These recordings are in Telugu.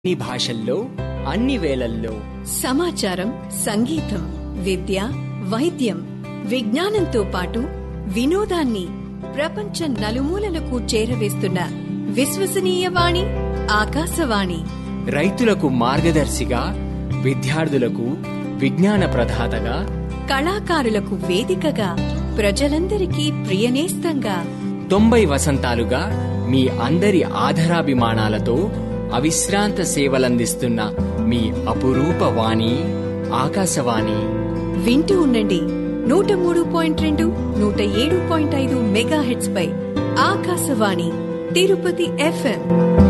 అన్ని భాషల్లో అన్ని వేళల్లో సమాచారం సంగీతం విద్య వైద్యం విజ్ఞానంతో పాటు వినోదాన్ని ప్రపంచ నలుమూలలకు చేరవేస్తున్న విశ్వసనీయ వాణి ఆకాశవాణి రైతులకు మార్గదర్శిగా విద్యార్థులకు విజ్ఞాన ప్రదాతగా కళాకారులకు వేదికగా ప్రజలందరికీ ప్రియనేస్తంగా తొంభై వసంతాలుగా మీ అందరి ఆధరాభిమానాలతో అవిశ్రాంత సేవలందిస్తున్న మీ అపురూప వాణి ఆకాశవాణి వింటూ ఉండండి నూట మూడు పాయింట్ రెండు నూట ఏడు పాయింట్ ఐదు మెగా హెడ్స్ పై ఆకాశవాణి తిరుపతి ఎఫ్ఎం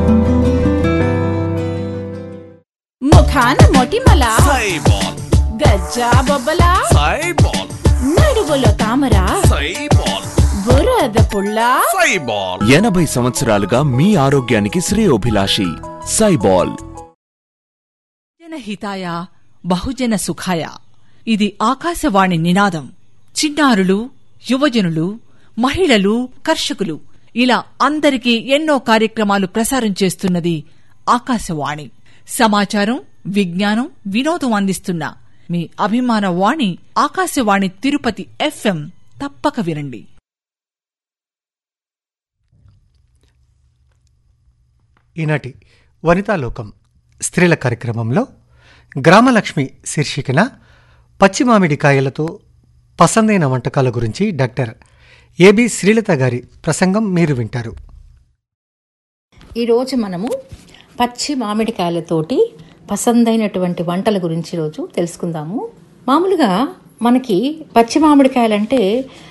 ముఖాన మొటిమల సైబాల్ గజ్జా బొబ్బల సైబాల్ నడువులో తామర సైబాల్ బురద పుల్ల సైబాల్ ఎనభై సంవత్సరాలుగా మీ ఆరోగ్యానికి శ్రేయోభిలాషి సైబాల్ జనహితాయ బహుజన సుఖాయ ఇది ఆకాశవాణి నినాదం చిన్నారులు యువజనులు మహిళలు కర్షకులు ఇలా అందరికీ ఎన్నో కార్యక్రమాలు ప్రసారం చేస్తున్నది ఆకాశవాణి సమాచారం విజ్ఞానం వినోదం అందిస్తున్న మీ అభిమాన వాణి ఆకాశవాణి తిరుపతి ఎఫ్ఎం తప్పక వినండి ఈనాటి వనితాలోకం స్త్రీల కార్యక్రమంలో గ్రామలక్ష్మి శీర్షికన పచ్చి మామిడికాయలతో పసందైన వంటకాల గురించి డాక్టర్ ఏబి శ్రీలత గారి ప్రసంగం మీరు వింటారు ఈరోజు మనము పచ్చి మామిడికాయలతోటి పసందైనటువంటి వంటల గురించి రోజు తెలుసుకుందాము మామూలుగా మనకి పచ్చి మామిడికాయలంటే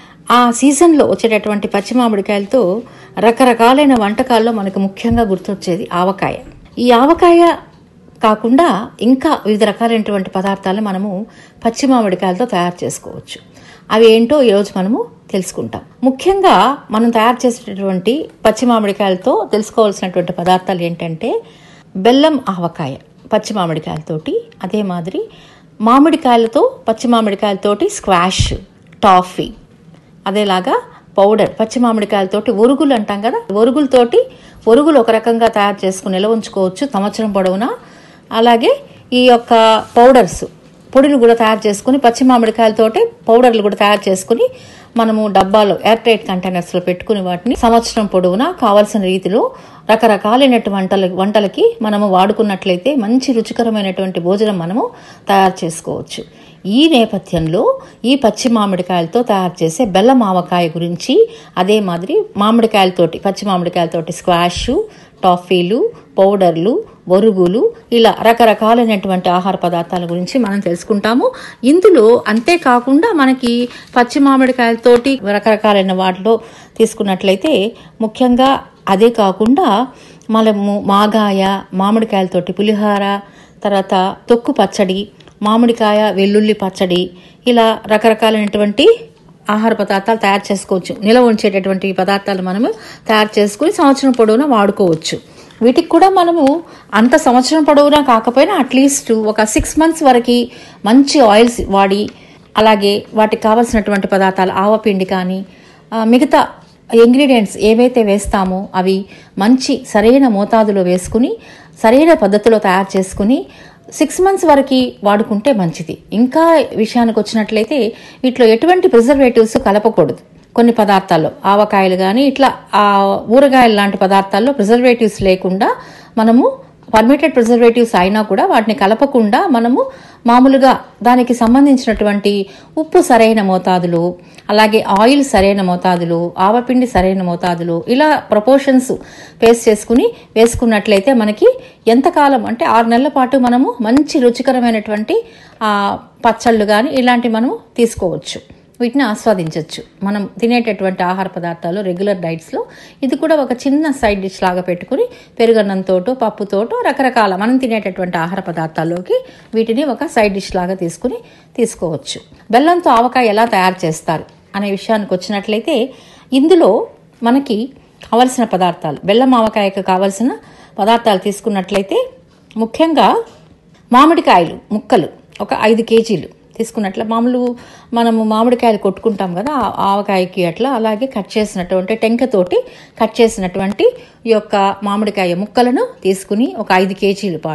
ఆ సీజన్లో వచ్చేటటువంటి పచ్చి మామిడికాయలతో రకరకాలైన వంటకాల్లో మనకు ముఖ్యంగా గుర్తొచ్చేది ఆవకాయ ఈ ఆవకాయ కాకుండా ఇంకా వివిధ రకాలైనటువంటి పదార్థాలు మనము పచ్చి మామిడికాయలతో తయారు చేసుకోవచ్చు అవి ఏంటో ఈరోజు మనము తెలుసుకుంటాం ముఖ్యంగా మనం తయారు చేసేటటువంటి పచ్చి మామిడికాయలతో తెలుసుకోవాల్సినటువంటి పదార్థాలు ఏంటంటే బెల్లం ఆవకాయ పచ్చి మామిడికాయలతోటి అదే మాదిరి మామిడికాయలతో పచ్చి మామిడికాయలతోటి స్క్వాష్ టాఫీ అదేలాగా పౌడర్ పచ్చి మామిడికాయలతోటి ఒరుగులు అంటాం కదా ఒరుగులతోటి ఒరుగులు ఒక రకంగా తయారు చేసుకుని నిల్వ ఉంచుకోవచ్చు సంవత్సరం పొడవునా అలాగే ఈ యొక్క పౌడర్స్ పొడిలు కూడా తయారు చేసుకుని పచ్చి మామిడికాయలతోటి పౌడర్లు కూడా తయారు చేసుకుని మనము డబ్బాలో ఎయిర్ టైట్ కంటైనర్స్లో పెట్టుకుని వాటిని సంవత్సరం పొడవునా కావాల్సిన రీతిలో రకరకాలైనటువంటి వంటల వంటలకి మనము వాడుకున్నట్లయితే మంచి రుచికరమైనటువంటి భోజనం మనము తయారు చేసుకోవచ్చు ఈ నేపథ్యంలో ఈ పచ్చి మామిడికాయలతో తయారు చేసే బెల్లం ఆవకాయ గురించి అదే మాదిరి మామిడికాయలతోటి పచ్చి మామిడికాయలతోటి స్క్వాష్ టాఫీలు పౌడర్లు బొరుగులు ఇలా రకరకాలైనటువంటి ఆహార పదార్థాల గురించి మనం తెలుసుకుంటాము ఇందులో అంతేకాకుండా మనకి పచ్చి మామిడికాయలతోటి రకరకాలైన వాటిలో తీసుకున్నట్లయితే ముఖ్యంగా అదే కాకుండా మనము మాగాయ మామిడికాయలతోటి పులిహార తర్వాత తొక్కు పచ్చడి మామిడికాయ వెల్లుల్లి పచ్చడి ఇలా రకరకాలైనటువంటి ఆహార పదార్థాలు తయారు చేసుకోవచ్చు నిల్వ ఉంచేటటువంటి పదార్థాలు మనము తయారు చేసుకుని సంవత్సరం పొడవునా వాడుకోవచ్చు వీటికి కూడా మనము అంత సంవత్సరం పొడవునా కాకపోయినా అట్లీస్ట్ ఒక సిక్స్ మంత్స్ వరకు మంచి ఆయిల్స్ వాడి అలాగే వాటికి కావాల్సినటువంటి పదార్థాలు ఆవపిండి కానీ ఆ, మిగతా ఇంగ్రీడియంట్స్ ఏవైతే వేస్తామో అవి మంచి సరైన మోతాదులో వేసుకుని సరైన పద్ధతిలో తయారు చేసుకుని సిక్స్ మంత్స్ వరకు వాడుకుంటే మంచిది ఇంకా విషయానికి వచ్చినట్లయితే వీటిలో ఎటువంటి ప్రిజర్వేటివ్స్ కలపకూడదు కొన్ని పదార్థాల్లో ఆవకాయలు కానీ ఇట్లా ఆ ఊరగాయలు లాంటి పదార్థాల్లో ప్రిజర్వేటివ్స్ లేకుండా మనము పర్మిటెడ్ ప్రిజర్వేటివ్స్ అయినా కూడా వాటిని కలపకుండా మనము మామూలుగా దానికి సంబంధించినటువంటి ఉప్పు సరైన మోతాదులు అలాగే ఆయిల్ సరైన మోతాదులు ఆవపిండి సరైన మోతాదులు ఇలా ప్రపోర్షన్స్ పేస్ట్ చేసుకుని వేసుకున్నట్లయితే మనకి ఎంతకాలం అంటే ఆరు నెలల పాటు మనము మంచి రుచికరమైనటువంటి ఆ, పచ్చళ్ళు కానీ ఇలాంటివి మనము తీసుకోవచ్చు వీటిని ఆస్వాదించవచ్చు మనం తినేటటువంటి ఆహార పదార్థాలు రెగ్యులర్ డైట్స్లో ఇది కూడా ఒక చిన్న సైడ్ డిష్ లాగా పెట్టుకుని పెరుగన్నంతోటో పప్పుతోటో రకరకాల మనం తినేటటువంటి ఆహార పదార్థాల్లోకి వీటిని ఒక సైడ్ డిష్ లాగా తీసుకుని తీసుకోవచ్చు బెల్లంతో ఆవకాయ ఎలా తయారు చేస్తారు అనే విషయానికి వచ్చినట్లయితే ఇందులో మనకి కావలసిన పదార్థాలు బెల్లం ఆవకాయకు కావలసిన పదార్థాలు తీసుకున్నట్లయితే ముఖ్యంగా మామిడికాయలు ముక్కలు ఒక ఐదు కేజీలు తీసుకున్నట్ల మామూలు మనము మామిడికాయలు కొట్టుకుంటాం కదా ఆ ఆవకాయకి అట్లా అలాగే కట్ చేసినటువంటి టెంకతోటి కట్ చేసినటువంటి ఈ యొక్క మామిడికాయ ముక్కలను తీసుకుని ఒక ఐదు కేజీలు పాటు